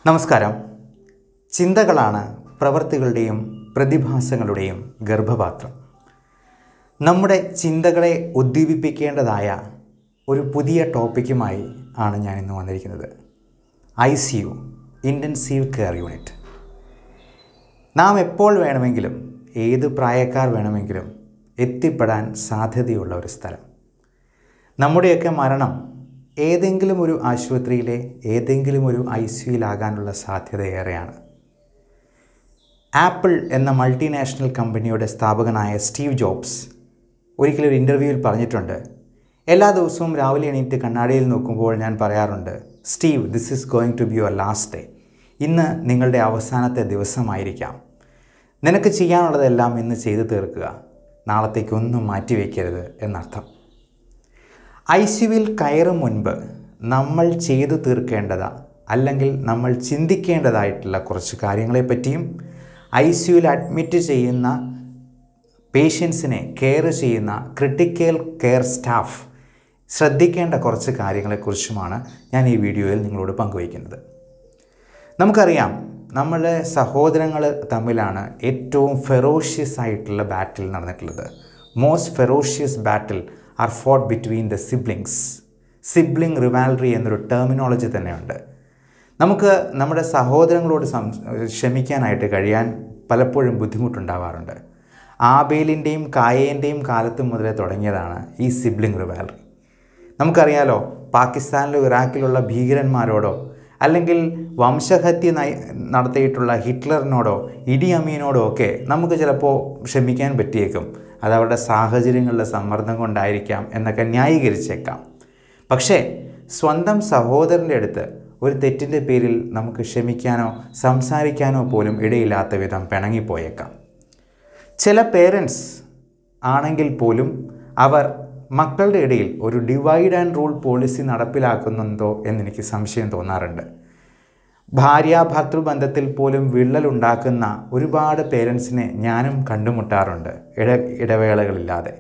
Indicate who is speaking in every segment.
Speaker 1: നമസ്കാരം ചിന്തകളാണ് പ്രവൃത്തികളുടെയും പ്രതിഭാസങ്ങളുടെയും ഗർഭപാത്രം നമ്മുടെ ചിന്തകളെ ഉദ്ദീപിപ്പിക്കേണ്ടതായ ഒരു പുതിയ ടോപ്പിക്കുമായി ആണ് ഞാൻ ഇന്ന് വന്നിരിക്കുന്നത് I C U intensive care unit നാം എപ്പോൾ വേണമെങ്കിലും ഏത് പ്രായക്കാർ വേണമെങ്കിലും എത്തിപ്പെടാൻ സാധ്യതയുള്ള ഒരു സ്ഥലം നമ്മുടെയൊക്കെ മരണം ഏതെങ്കിലും ഒരു ആശുപത്രിയിലെ ഏതെങ്കിലും ഒരു ഐ സിയുലാകാനുള്ള സാധ്യത ഏറെയാണ് ആപ്പിൾ എന്ന മൾട്ടിനാഷണൽ കമ്പനിയുടെ സ്ഥാപകനായ സ്റ്റീവ് ജോബ്സ് ഒരിക്കലൊരു ഇൻ്റർവ്യൂവിൽ പറഞ്ഞിട്ടുണ്ട് എല്ലാ ദിവസവും രാവിലെ എണീറ്റ് കണ്ണാടിയിൽ നോക്കുമ്പോൾ ഞാൻ പറയാറുണ്ട് Steve this is going to be your last day ഇന്ന് നിങ്ങളുടെ അവസാനത്തെ ദിവസമായിരിക്കാം നിനക്ക് ചെയ്യാനുള്ളതെല്ലാം ഇന്ന് ചെയ്തു തീർക്കുക നാളത്തേക്കൊന്നും മാറ്റിവെക്കരുത് എന്നർത്ഥം ഐ സിയുവിൽ കയറും മുൻപ് നമ്മൾ ചെയ്തു തീർക്കേണ്ടത് അല്ലെങ്കിൽ നമ്മൾ ചിന്തിക്കേണ്ടതായിട്ടുള്ള കുറച്ച് കാര്യങ്ങളെപ്പറ്റിയും ഐ സിയുവിൽ അഡ്മിറ്റ് ചെയ്യുന്ന പേഷ്യൻസിനെ കെയർ ചെയ്യുന്ന ക്രിട്ടിക്കൽ കെയർ സ്റ്റാഫ് ശ്രദ്ധിക്കേണ്ട കുറച്ച് കാര്യങ്ങളെക്കുറിച്ചുമാണ് ഞാൻ ഈ വീഡിയോയിൽ നിങ്ങളോട് പങ്കുവയ്ക്കുന്നത് നമുക്കറിയാം നമ്മളുടെ സഹോദരങ്ങൾ തമ്മിലാണ് ഏറ്റവും ഫെറോഷ്യസ് ആയിട്ടുള്ള ബാറ്റിൽ നടന്നിട്ടുള്ളത് most ferocious battle are fought between the siblings sibling rivalry എന്നൊരു ടെർമിനോളജി തന്നെയുണ്ട് നമുക്ക് നമ്മുടെ സഹോദരങ്ങളോട് സം ക്ഷമിക്കാനായിട്ട് കഴിയാൻ പലപ്പോഴും ബുദ്ധിമുട്ടുണ്ടാവാറുണ്ട് ആബേലിൻ്റെയും കായേൻ്റെയും കാലത്ത് മുതലേ തുടങ്ങിയതാണ് ഈ സിബ്ലിംഗ് റിവാൽറി നമുക്കറിയാലോ പാകിസ്ഥാനിലും ഇറാഖിലുള്ള ഭീകരന്മാരോടോ അല്ലെങ്കിൽ വംശഹത്യ നയ നടത്തിയിട്ടുള്ള ഹിറ്റ്ലറിനോടോ ഇടി അമീനോടോ ഒക്കെ നമുക്ക് ചിലപ്പോൾ ക്ഷമിക്കാൻ പറ്റിയേക്കും അത് അവരുടെ സാഹചര്യങ്ങളുടെ സമ്മർദ്ദം കൊണ്ടായിരിക്കാം എന്നൊക്കെ ന്യായീകരിച്ചേക്കാം പക്ഷേ സ്വന്തം സഹോദരൻ്റെ അടുത്ത് ഒരു തെറ്റിൻ്റെ പേരിൽ നമുക്ക് ക്ഷമിക്കാനോ സംസാരിക്കാനോ പോലും ഇടയില്ലാത്ത വിധം പിണങ്ങിപ്പോയേക്കാം ചില പേരൻസ് ആണെങ്കിൽ പോലും അവർ മക്കളുടെ ഇടയിൽ ഒരു ഡിവൈഡ് ആൻഡ് റൂൾ പോളിസി നടപ്പിലാക്കുന്നുണ്ടോ എന്നെനിക്ക് സംശയം തോന്നാറുണ്ട് ഭാര്യ ഭർത്തൃബന്ധത്തിൽ പോലും വിള്ളലുണ്ടാക്കുന്ന ഒരുപാട് പേരൻസിനെ ഞാനും കണ്ടുമുട്ടാറുണ്ട് ഇട ഇടവേളകളില്ലാതെ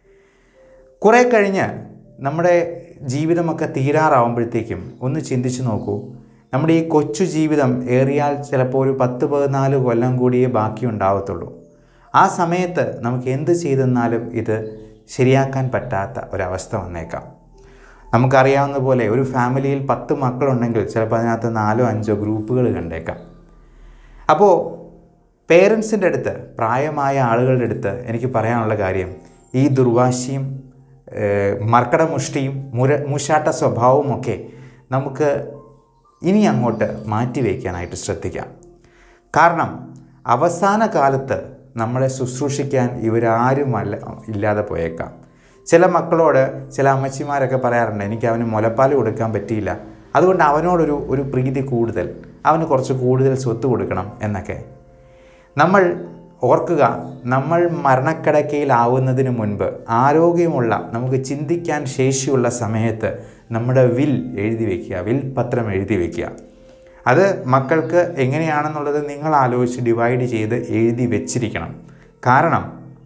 Speaker 1: കുറേ കഴിഞ്ഞ് നമ്മുടെ ജീവിതമൊക്കെ തീരാറാവുമ്പോഴത്തേക്കും ഒന്ന് ചിന്തിച്ചു നോക്കൂ നമ്മുടെ ഈ കൊച്ചു ജീവിതം ഏറിയാൽ ചിലപ്പോൾ ഒരു പത്ത് പതിനാല് കൊല്ലം കൂടിയേ ബാക്കി ഉണ്ടാവത്തുള്ളൂ ആ സമയത്ത് നമുക്ക് എന്ത് ചെയ്തെന്നാലും ഇത് ശരിയാക്കാൻ പറ്റാത്ത ഒരവസ്ഥ വന്നേക്കാം നമുക്കറിയാവുന്ന പോലെ ഒരു ഫാമിലിയിൽ പത്ത് മക്കളുണ്ടെങ്കിൽ ചിലപ്പോൾ അതിനകത്ത് നാലോ അഞ്ചോ ഗ്രൂപ്പുകൾ കണ്ടേക്കാം അപ്പോൾ പേരൻസിൻ്റെ അടുത്ത് പ്രായമായ ആളുകളുടെ അടുത്ത് എനിക്ക് പറയാനുള്ള കാര്യം ഈ ദുർവാശിയും മർക്കടമുഷ്ടിയും മുര മുഷാട്ട സ്വഭാവവുമൊക്കെ നമുക്ക് ഇനി അങ്ങോട്ട് മാറ്റിവെക്കാനായിട്ട് ശ്രദ്ധിക്കാം കാരണം അവസാന കാലത്ത് നമ്മളെ ശുശ്രൂഷിക്കാൻ ഇവരാരുമല്ല ഇല്ലാതെ പോയേക്കാം ചില മക്കളോട് ചില അമ്മച്ചിമാരൊക്കെ പറയാറുണ്ട് എനിക്ക് അവന് മുലപ്പാൽ കൊടുക്കാൻ പറ്റിയില്ല അതുകൊണ്ട് അവനോടൊരു ഒരു പ്രീതി കൂടുതൽ അവന് കുറച്ച് കൂടുതൽ സ്വത്ത് കൊടുക്കണം എന്നൊക്കെ നമ്മൾ ഓർക്കുക നമ്മൾ മരണക്കിടക്കയിലാവുന്നതിന് മുൻപ് ആരോഗ്യമുള്ള നമുക്ക് ചിന്തിക്കാൻ ശേഷിയുള്ള സമയത്ത് നമ്മുടെ വിൽ എഴുതി വയ്ക്കുക വിൽ പത്രം എഴുതി വയ്ക്കുക അത് മക്കൾക്ക് എങ്ങനെയാണെന്നുള്ളത് നിങ്ങൾ ആലോചിച്ച് ഡിവൈഡ് ചെയ്ത് എഴുതി വെച്ചിരിക്കണം കാരണം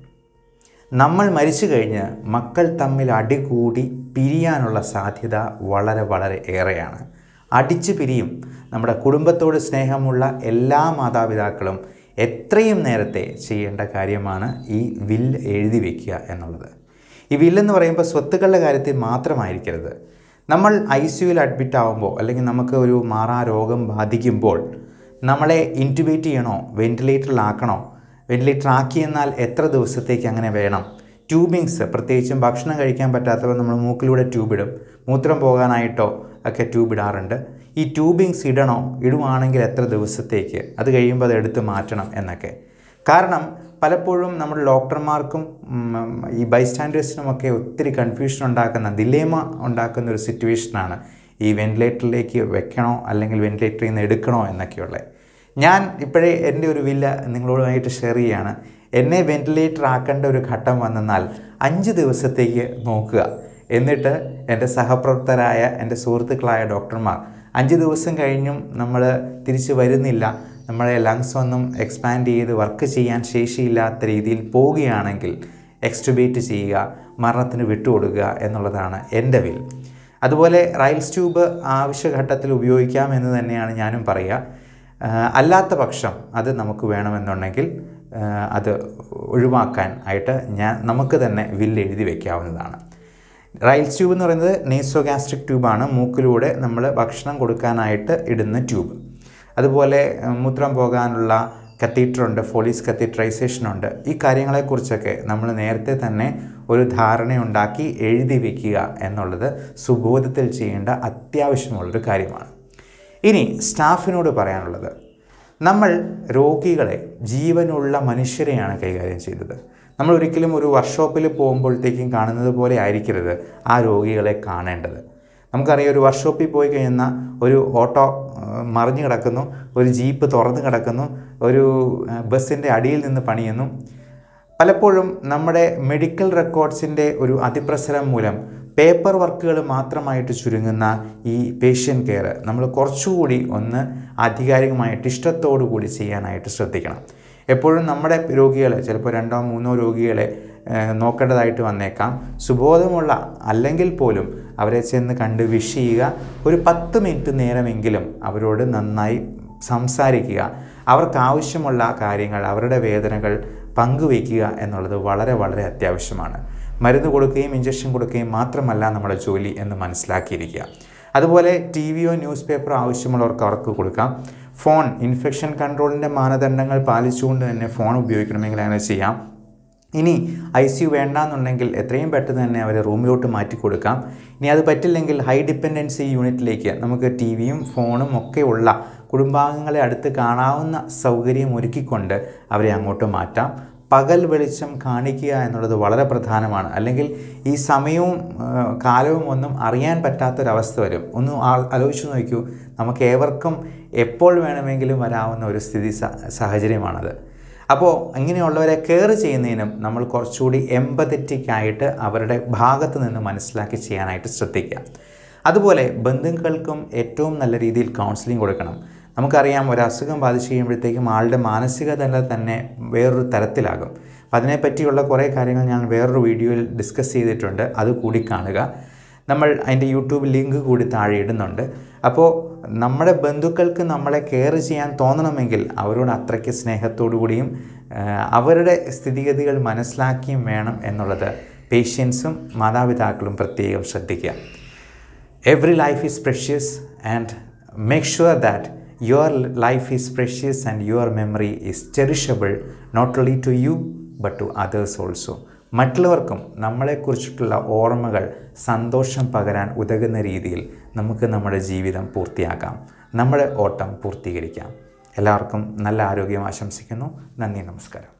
Speaker 1: നമ്മൾ മരിച്ചു കഴിഞ്ഞ് മക്കൾ തമ്മിൽ അടികൂടി പിരിയാനുള്ള സാധ്യത വളരെ വളരെ ഏറെയാണ് അടിച്ചു പിരിയും നമ്മുടെ കുടുംബത്തോട് സ്നേഹമുള്ള എല്ലാ മാതാപിതാക്കളും എത്രയും നേരത്തെ ചെയ്യേണ്ട കാര്യമാണ് ഈ വില്ല് എഴുതി വയ്ക്കുക എന്നുള്ളത് ഈ വില്ലെന്ന് പറയുമ്പോൾ സ്വത്തുക്കളുടെ കാര്യത്തിൽ മാത്രമായിരിക്കരുത് നമ്മൾ ഐ സിയുവിൽ അഡ്മിറ്റ് ആകുമ്പോൾ അല്ലെങ്കിൽ നമുക്ക് ഒരു മാറാ രോഗം ബാധിക്കുമ്പോൾ നമ്മളെ ഇൻറ്റുബേറ്റ് ചെയ്യണോ വെൻറ്റിലേറ്ററിലാക്കണോ വെൻറ്റിലേറ്റർ ആക്കിയെന്നാൽ എത്ര ദിവസത്തേക്ക് അങ്ങനെ വേണം ട്യൂബിങ്സ് പ്രത്യേകിച്ചും ഭക്ഷണം കഴിക്കാൻ പറ്റാത്തവർ നമ്മൾ മൂക്കിലൂടെ ട്യൂബ് ഇടും മൂത്രം പോകാനായിട്ടോ ഒക്കെ ട്യൂബ് ഇടാറുണ്ട് ഈ ട്യൂബിങ്സ് ഇടണോ ഇടുവാണെങ്കിൽ എത്ര ദിവസത്തേക്ക് അത് കഴിയുമ്പോൾ അത് എടുത്ത് മാറ്റണം എന്നൊക്കെ കാരണം പലപ്പോഴും നമ്മുടെ ഡോക്ടർമാർക്കും ഈ ബൈസ്റ്റാൻഡേഴ്സിനുമൊക്കെ ഒത്തിരി കൺഫ്യൂഷൻ ഉണ്ടാക്കുന്ന ദിലേമ ഉണ്ടാക്കുന്ന ഒരു സിറ്റുവേഷനാണ് ഈ വെൻറ്റിലേറ്ററിലേക്ക് വെക്കണോ അല്ലെങ്കിൽ വെൻറ്റിലേറ്ററിൽ നിന്ന് എടുക്കണോ എന്നൊക്കെയുള്ളത് ഞാൻ ഇപ്പോഴേ എൻ്റെ ഒരു വില്ല നിങ്ങളോടുമായിട്ട് ഷെയർ ചെയ്യുകയാണ് എന്നെ വെൻറ്റിലേറ്റർ ആക്കേണ്ട ഒരു ഘട്ടം വന്നാൽ അഞ്ച് ദിവസത്തേക്ക് നോക്കുക എന്നിട്ട് എൻ്റെ സഹപ്രവർത്തകരായ എൻ്റെ സുഹൃത്തുക്കളായ ഡോക്ടർമാർ അഞ്ച് ദിവസം കഴിഞ്ഞും നമ്മൾ തിരിച്ച് വരുന്നില്ല നമ്മളെ ലങ്സ് ഒന്നും എക്സ്പാൻഡ് ചെയ്ത് വർക്ക് ചെയ്യാൻ ശേഷിയില്ലാത്ത രീതിയിൽ പോവുകയാണെങ്കിൽ എക്സ്റ്റുബേറ്റ് ചെയ്യുക മരണത്തിന് വിട്ടുകൊടുക്കുക എന്നുള്ളതാണ് എൻ്റെ വിൽ അതുപോലെ റൈൽസ് ട്യൂബ് ആവശ്യഘട്ടത്തിൽ ഉപയോഗിക്കാം എന്ന് തന്നെയാണ് ഞാനും പറയുക ആ, അല്ലാത്ത പക്ഷം അത് നമുക്ക് വേണമെന്നുണ്ടെങ്കിൽ ആ, അത് ഒഴിവാക്കാൻ ആയിട്ട് ഞാൻ നമുക്ക് തന്നെ വില്ല് എഴുതി വയ്ക്കാവുന്നതാണ് റൈൽസ് ട്യൂബ് എന്ന് പറയുന്നത് നേസോഗാസ്ട്രിക് ട്യൂബാണ് മൂക്കിലൂടെ നമ്മൾ ഭക്ഷണം കൊടുക്കാനായിട്ട് ഇടുന്ന ട്യൂബ് അതുപോലെ ഉം, മൂത്രം പോകാനുള്ള കത്തീറ്റർ ഉണ്ട് ഫോളീസ് കത്തീറ്ററൈസേഷൻ ഉണ്ട് ഈ കാര്യങ്ങളെക്കുറിച്ചൊക്കെ നമ്മൾ നേരത്തെ തന്നെ ഒരു ധാരണയുണ്ടാക്കി എഴുതി വയ്ക്കുക എന്നുള്ളത് സുബോധത്തിൽ ചെയ്യേണ്ട അത്യാവശ്യമുള്ളൊരു കാര്യമാണ് ഇനി സ്റ്റാഫിനോട് പറയാനുള്ളത് നമ്മൾ രോഗികളെ ജീവനുള്ള മനുഷ്യരെയാണ് കൈകാര്യം ചെയ്തത് നമ്മൾ ഒരിക്കലും ഒരു വർക്ക്ഷോപ്പിൽ പോകുമ്പോഴത്തേക്കും കാണുന്നത് പോലെ ആയിരിക്കരുത് ആ രോഗികളെ കാണേണ്ടത് നമുക്കറിയാം ഒരു വർക്ക്ഷോപ്പിൽ പോയി കഴിയുന്ന ഒരു ഓട്ടോ ആ, മറിഞ്ഞു കിടക്കുന്നു ഒരു ജീപ്പ് തുറന്നു കിടക്കുന്നു ഒരു ബസ്സിൻ്റെ അടിയിൽ നിന്ന് പണിയുന്നു പലപ്പോഴും നമ്മുടെ മെഡിക്കൽ റെക്കോർഡ്സിൻ്റെ ഒരു അതിപ്രസരം മൂലം പേപ്പർ വർക്കുകൾ മാത്രമായിട്ട് ചുരുങ്ങുന്ന ഈ പേഷ്യൻ കെയർ നമ്മൾ കുറച്ചുകൂടി ഒന്ന് ആധികാരികമായിട്ട് ഇഷ്ടത്തോടു കൂടി ചെയ്യാനായിട്ട് ശ്രദ്ധിക്കണം എപ്പോഴും നമ്മുടെ രോഗികളെ ചിലപ്പോൾ രണ്ടോ മൂന്നോ രോഗികളെ ഏഹ്, നോക്കേണ്ടതായിട്ട് വന്നേക്കാം സുബോധമുള്ള അല്ലെങ്കിൽ പോലും അവരെ ചെന്ന് കണ്ട് വിഷ് ചെയ്യുക ഒരു പത്ത് മിനിറ്റ് നേരമെങ്കിലും അവരോട് നന്നായി സംസാരിക്കുക അവർക്ക് ആവശ്യമുള്ള കാര്യങ്ങൾ അവരുടെ വേദനകൾ പങ്കുവയ്ക്കുക എന്നുള്ളത് വളരെ വളരെ അത്യാവശ്യമാണ് മരുന്ന് കൊടുക്കുകയും ഇഞ്ചക്ഷൻ കൊടുക്കുകയും മാത്രമല്ല നമ്മുടെ ജോലി എന്ന് മനസ്സിലാക്കിയിരിക്കുക അതുപോലെ ടി വിയോ ന്യൂസ് പേപ്പറോ ആവശ്യമുള്ളവർക്ക് അവർക്ക് കൊടുക്കാം ഫോൺ ഇൻഫെക്ഷൻ കൺട്രോളിൻ്റെ മാനദണ്ഡങ്ങൾ പാലിച്ചുകൊണ്ട് തന്നെ ഫോൺ ഉപയോഗിക്കണമെങ്കിൽ അങ്ങനെ ചെയ്യാം ഇനി ഐ സി യു വേണ്ടാന്നുണ്ടെങ്കിൽ എത്രയും പെട്ടെന്ന് തന്നെ അവരെ റൂമിലോട്ട് മാറ്റി കൊടുക്കാം ഇനി അത് പറ്റില്ലെങ്കിൽ ഹൈ ഡിപ്പെൻഡൻസി യൂണിറ്റിലേക്ക് നമുക്ക് ടി വിയും ഫോണും ഒക്കെ ഉള്ള കുടുംബാംഗങ്ങളെ അടുത്ത് കാണാവുന്ന സൗകര്യം ഒരുക്കിക്കൊണ്ട് അവരെ അങ്ങോട്ട് മാറ്റാം പകൽ വെളിച്ചം കാണിക്കുക എന്നുള്ളത് വളരെ പ്രധാനമാണ് അല്ലെങ്കിൽ ഈ സമയവും ആ, കാലവും ഒന്നും അറിയാൻ പറ്റാത്തൊരവസ്ഥ വരും ഒന്ന് ആ- ആലോചിച്ച് നോക്കൂ നമുക്ക് ഏവർക്കും എപ്പോൾ വേണമെങ്കിലും വരാവുന്ന ഒരു സ്ഥിതി സ- സാഹചര്യമാണത് അപ്പോൾ ഇങ്ങനെയുള്ളവരെ കെയർ ചെയ്യുന്നതിനും നമ്മൾ കുറച്ചുകൂടി എമ്പതറ്റിക് ആയിട്ട് അവരുടെ ഭാഗത്ത് നിന്ന് മനസ്സിലാക്കി ചെയ്യാനായിട്ട് ശ്രദ്ധിക്കുക അതുപോലെ ബന്ധുക്കൾക്കും ഏറ്റവും നല്ല രീതിയിൽ കൗൺസിലിംഗ് കൊടുക്കണം നമുക്കറിയാം ഒരു അസുഖം ബാധിച്ചു കഴിയുമ്പോഴത്തേക്കും ആളുടെ മാനസിക നില തന്നെ വേറൊരു തരത്തിലാകും അപ്പം അതിനെപ്പറ്റിയുള്ള കുറേ കാര്യങ്ങൾ ഞാൻ വേറൊരു വീഡിയോയിൽ ഡിസ്കസ് ചെയ്തിട്ടുണ്ട് അത് കൂടി കാണുക നമ്മൾ അതിൻ്റെ യൂട്യൂബ് ലിങ്ക് കൂടി താഴെ ഇടുന്നുണ്ട് അപ്പോൾ നമ്മുടെ ബന്ധുക്കൾക്ക് നമ്മളെ കെയർ ചെയ്യാൻ തോന്നണമെങ്കിൽ അവരോട് അത്രയ്ക്ക് സ്നേഹത്തോടു കൂടിയും ആ, അവരുടെ സ്ഥിതിഗതികൾ മനസ്സിലാക്കിയും വേണം എന്നുള്ളത് പേഷ്യൻസും മാതാപിതാക്കളും പ്രത്യേകം ശ്രദ്ധിക്കുക every life is precious and make sure that your life is precious and your memory is cherishable not only to you but to others also മറ്റുള്ളവർക്കും നമ്മളെക്കുറിച്ചിട്ടുള്ള ഓർമ്മകൾ സന്തോഷം പകരാൻ ഉതകുന്ന രീതിയിൽ നമുക്ക് നമ്മുടെ ജീവിതം പൂർത്തിയാക്കാം നമ്മുടെ ഓട്ടം പൂർത്തീകരിക്കാം എല്ലാവർക്കും നല്ല ആരോഗ്യം ആശംസിക്കുന്നു നന്ദി നമസ്കാരം